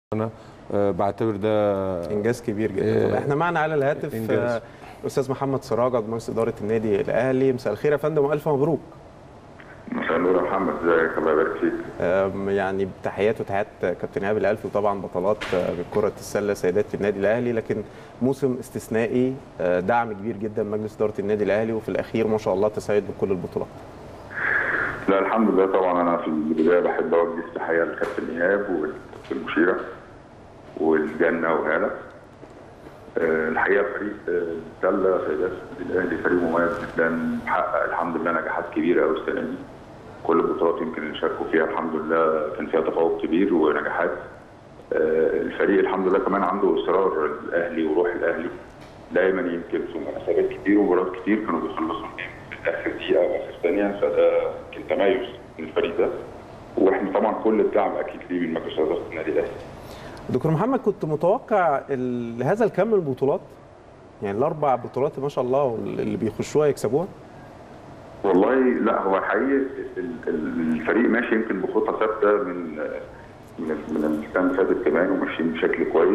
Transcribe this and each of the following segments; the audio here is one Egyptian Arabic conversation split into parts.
انا آه، بعتبر ده انجاز كبير جدا طب آه، احنا معنا على الهاتف إنجاز. آه، الاستاذ محمد سراج عضو مجلس اداره النادي الاهلي مساء الخير يا فندم والف مبروك مساء النور يا محمد ازيك الله يبارك فيك آم، يعني تحيات وتحيات كابتن ايهاب الالفي وطبعا بطلات آه، كره السله سيدات في النادي الاهلي لكن موسم استثنائي آه، دعم كبير جدا من مجلس اداره النادي الاهلي وفي الاخير ما شاء الله تسيد بكل البطولات لا الحمد لله طبعا انا في البدايه بحب اوجه تحيه للكابتن ايهاب والكابتن مشيره والجنه وهاله آه، الحقيقه فريق آه، السله سيدات الاهلي فريق مميز جدا حقق الحمد لله نجاحات كبيره قوي السنه دي كل البطولات يمكن اللي شاركوا فيها الحمد لله كان فيها تفوق كبير ونجاحات آه، الفريق الحمد لله كمان عنده اصرار الاهلي وروح الاهلي دايما يمكن في مناسبات كتير ومباريات كتير كانوا بيخلصوا في اخر دقيقه او اخر ثانيه فده يمكن تميز من الفريق ده واحنا طبعا كل الدعم اكيد ليه من مجلس اداره النادي الاهلي دكتور محمد كنت متوقع ال- هذا الكم من البطولات يعني الاربع بطولات ما شاء الله اللي بيخشوها يكسبوها والله لا هو حقيقي ال- ال- الفريق ماشي يمكن بخطه ثابته من من من السنه اللي فاتت كمان وماشيين بشكل كويس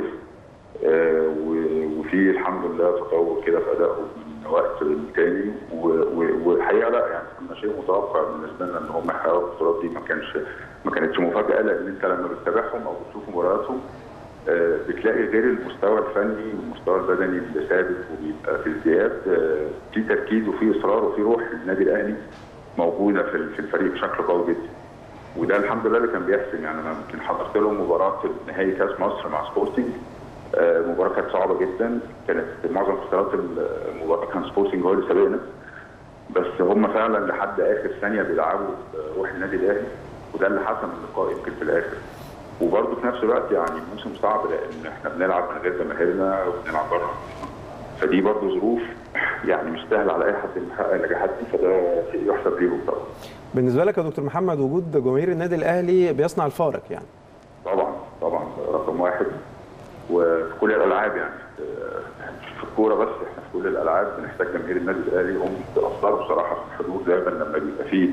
آه، و- وفي الحمد لله تطور كده في ادائهم من وقت للتاني و- و- والحقيقه لا يعني كنا شيء متوقع بالنسبه لنا ان هم يحققوا البطولات دي ما كانش ما كانتش مفاجاه لان انت لما بتتابعهم او بتشوف مبارياتهم آه، بتلاقي غير المستوى الفني والمستوى البدني اللي ثابت وبيبقى في ازدياد آه، في تركيز وفي اصرار وفي روح للنادي الاهلي موجوده في في الفريق بشكل قوي جدا وده الحمد لله اللي كان بيحسن يعني انا يمكن حضرت لهم مباراه نهائي كاس مصر مع سبورتنج آه، مباراه كانت صعبه جدا كانت معظم فترات المباراه كان سبورتنج هو اللي سابقنا بس هم فعلا لحد اخر ثانيه بيلعبوا روح النادي الاهلي وده اللي حسم اللقاء يمكن في الاخر وبرضه في نفس الوقت يعني موسم صعب لان احنا بنلعب من غير جماهيرنا وبنلعب بره فدي برضه ظروف يعني مش سهل على اي حد انه يحقق النجاحات دي فده شيء يحسب ليهم طبعا بالنسبه لك يا دكتور محمد وجود جماهير النادي الاهلي بيصنع الفارق يعني طبعا طبعا رقم واحد وفي كل الالعاب يعني آه، مش في الكوره بس احنا في كل الالعاب بنحتاج جماهير النادي الاهلي هم بيأثروا بصراحه في الحضور دايما لما بيبقى فيه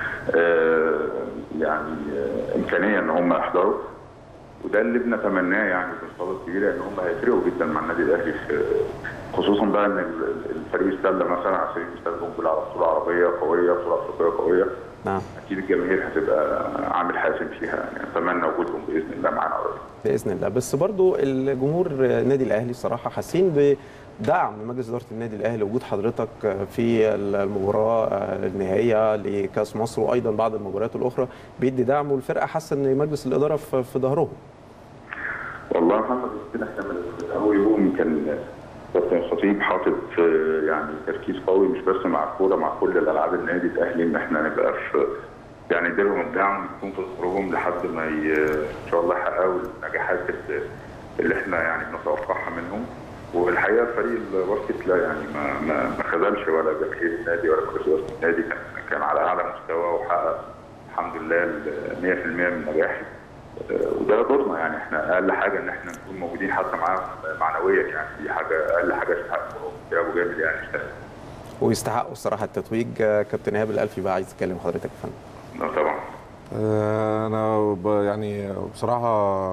آه، يعني آه، امكانيه ان هم يحضروا وده اللي بنتمناه يعني بالصلاه الكبيره ان هم هيفرقوا جدا مع النادي الاهلي في خصوصا بقى ان ال- الفريق السله مثلا على سبيل المثال بيقول على بطوله عربيه قويه بطوله افريقيه قويه نعم اكيد الجماهير هتبقى عامل حاسم فيها يعني اتمنى وجودهم باذن الله معانا قريب باذن الله بس برضو الجمهور النادي الاهلي الصراحه حاسين بدعم من مجلس اداره النادي الاهلي وجود حضرتك في المباراه النهائيه لكاس مصر وايضا بعض المباريات الاخرى بيدي دعم والفرقه حاسه ان مجلس الاداره في في ظهرهم والله يا محمد يمكن احنا من اول يوم كان كابتن الخطيب حاطط آه، يعني تركيز قوي مش بس مع الكوره مع كل الالعاب النادي الاهلي ان احنا نبقى في يعني نديلهم الدعم يكون في ظهرهم لحد ما ي- ان شاء الله يحققوا النجاحات اللي- اللي احنا يعني بنتوقعها منهم والحقيقه فريق الباسكت لا يعني ما ما ما خذلش ولا جماهير النادي ولا مجلس اداره النادي كان كان على اعلى مستوى وحقق الحمد لله ال 100% من النجاح وده دورنا يعني احنا اقل حاجه ان احنا نكون موجودين حتى معاهم معنويا يعني دي حاجه اقل حاجه تستحق يا ابو جابر يعني يستاهل. ويستحقوا الصراحه التتويج كابتن ايهاب الالفي بقى عايز اتكلم حضرتك يا فندم لا طبعا آه، انا ب- يعني بصراحه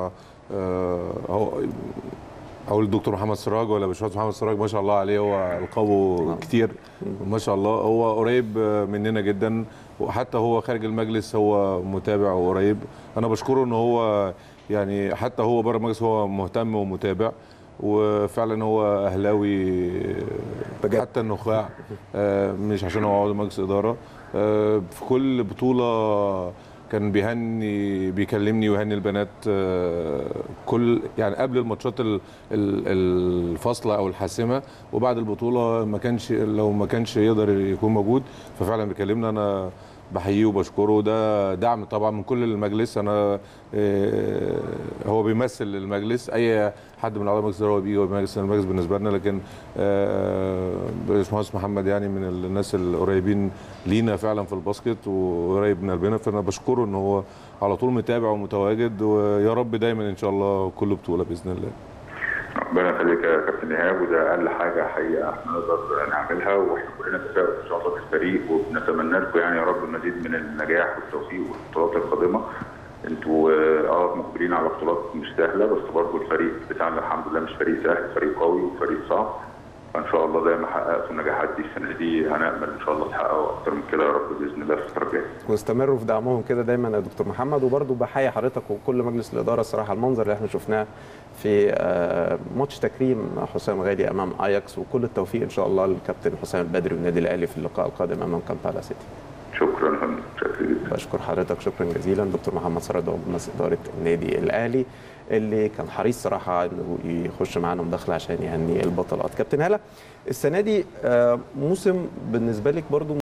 آه، هو اقول الدكتور محمد سراج ولا باشمهندس محمد سراج ما شاء الله عليه هو القابه كتير ما شاء الله هو قريب مننا جدا وحتى هو خارج المجلس هو متابع وقريب انا بشكره ان هو يعني حتى هو بره المجلس هو مهتم ومتابع وفعلا هو اهلاوي بجد. حتى النخاع آه، مش عشان هو عضو مجلس اداره آه، في كل بطوله كان بيهني بيكلمني ويهني البنات آه، كل يعني قبل الماتشات ال- ال- الفاصله او الحاسمه وبعد البطوله ما كانش لو ما كانش يقدر يكون موجود ففعلا بيكلمنا انا بحييه وبشكره ده دعم طبعا من كل المجلس انا آه، هو بيمثل المجلس اي حد من اعضاء المجلس هو بيجي هو بيمثل المجلس بالنسبه لنا لكن آه، باشمهندس محمد يعني من الناس القريبين لينا فعلا في الباسكت وقريب من قلبنا فانا بشكره ان هو على طول متابع ومتواجد ويا رب دايما ان شاء الله كل بطوله باذن الله ربنا يخليك يا كابتن ايهاب وده اقل حاجه حقيقه احنا نقدر نعملها واحنا كلنا تفاؤل ان شاء الله بالفريق وبنتمنى لكم يعني يا رب المزيد من النجاح والتوفيق والبطولات القادمه انتوا اه مقبلين على بطولات مش سهله بس برضه الفريق بتاعنا الحمد لله مش فريق سهل فريق قوي وفريق صعب فان شاء الله زي ما حققتوا النجاحات دي السنه دي هنامل ان شاء الله تحققوا اكتر من كده يا رب باذن الله في الفتره الجايه واستمروا في دعمهم كده دايما يا دكتور محمد وبرضه بحيي حضرتك وكل مجلس الاداره الصراحه المنظر اللي احنا شفناه في آه، ماتش تكريم حسام غالي امام اياكس وكل التوفيق ان شاء الله للكابتن حسام البدري والنادي الاهلي في اللقاء القادم امام كامبالا سيتي شكرا يا فندم شكرا جدا بشكر حضرتك شكرا جزيلا دكتور محمد سرد عضو مجلس اداره النادي الاهلي اللي كان حريص صراحه انه يخش معانا مداخله عشان يهني البطلات كابتن هلا السنه دي آه، موسم بالنسبه لك برضو